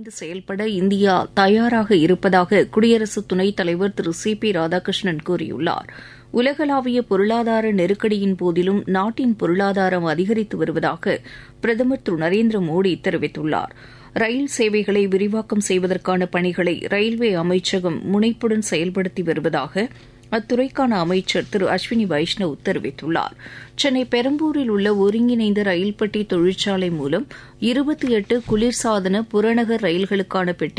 ஒருங்கிணைந்து செயல்பட இந்தியா தயாராக இருப்பதாக குடியரசு துணைத் தலைவர் திரு சி பி ராதாகிருஷ்ணன் கூறியுள்ளார் உலகளாவிய பொருளாதார நெருக்கடியின் போதிலும் நாட்டின் பொருளாதாரம் அதிகரித்து வருவதாக பிரதமர் திரு நரேந்திர மோடி தெரிவித்துள்ளார் ரயில் சேவைகளை விரிவாக்கம் செய்வதற்கான பணிகளை ரயில்வே அமைச்சகம் முனைப்புடன் செயல்படுத்தி வருவதாக அத்துறைக்கான அமைச்சர் திரு அஸ்வினி வைஷ்ணவ் தெரிவித்துள்ளார் சென்னை பெரம்பூரில் உள்ள ஒருங்கிணைந்த ரயில் பெட்டி தொழிற்சாலை மூலம் இருபத்தி எட்டு குளிர்சாதன புறநகர் ரயில்களுக்கான பெட்டி